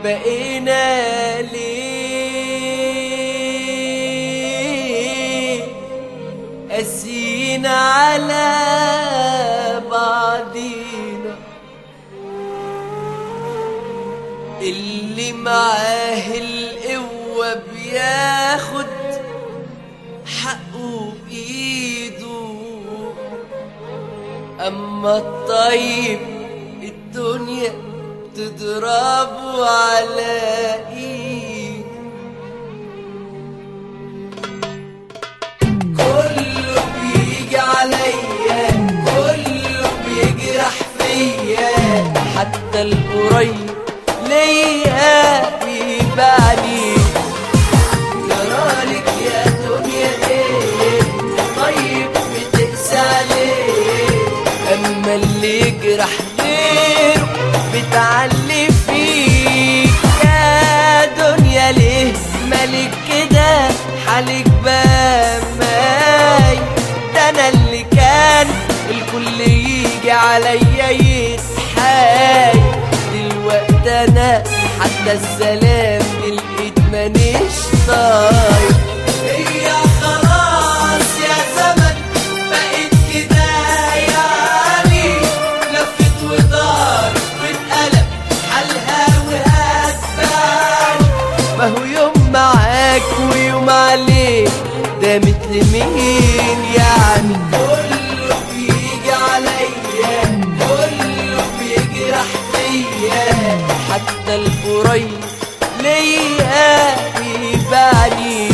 بقينا ليه قاسيين على بعضينا اللي معاه القوة بياخد حقه بإيده أما الطيب الدنيا تضربه على إيده كله بيجي عليا كله بيجرح فيا حتى القريب ليا بيبعني جرالك يا دنيا ايه طيب بتقسى عليه اما اللي يجرح غيره بتعلي فيه يا دنيا ليه مالك كده حالك بماي ده انا اللي كان الكل يجي عليا يتحاي دلوقتي انا حتى السلام بالايد مانيش طايق هي خلاص يا زمن بقيت كده يعني لفت ودار واتقلب حالها وهتبان ما هو يوم معاك ويوم عليك ده مثل مين يعني كله بيجي عليا كله بيجرح فيا حتى القريب ليا بيبعني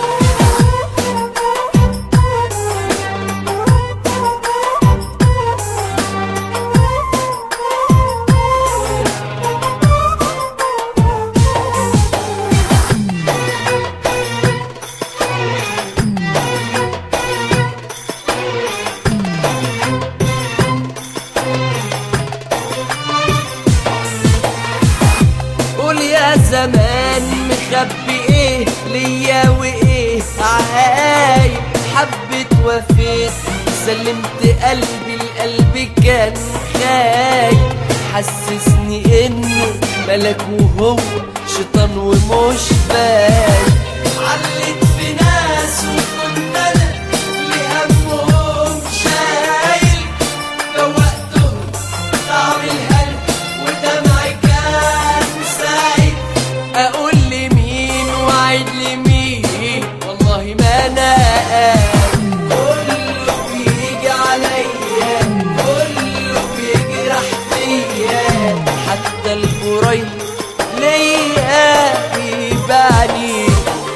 قول يا زمان مخبي ايه ليا وايه عايب حبت وفيت سلمت قلبي القلب كان خايب حسسني انه ملك وهو شيطان ومش باين علت في ناس وكنت انا لهمهم شايل دوقتهم طعم الهنا ودمعي كان سايل اقول لمين واعد لمين والله ما انا قال كله بيجي عليا كله بيجرح فيا حتى القريب ليا بيبعني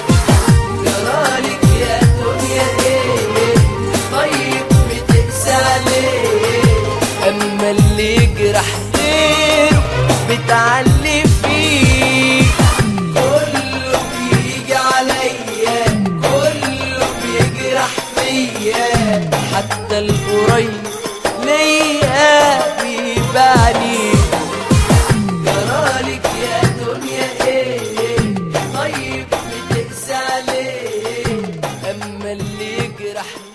جرالك يا دنيا ايه طيب بتقسى عليه اما اللي يجرح غيره بتعلي فيه كله بيجي عليا كله بيجرح فيا حتى القريب ليا بيبعني جرالك يا دنيا ايه طيب بتقسى عليه اما اللي يجرح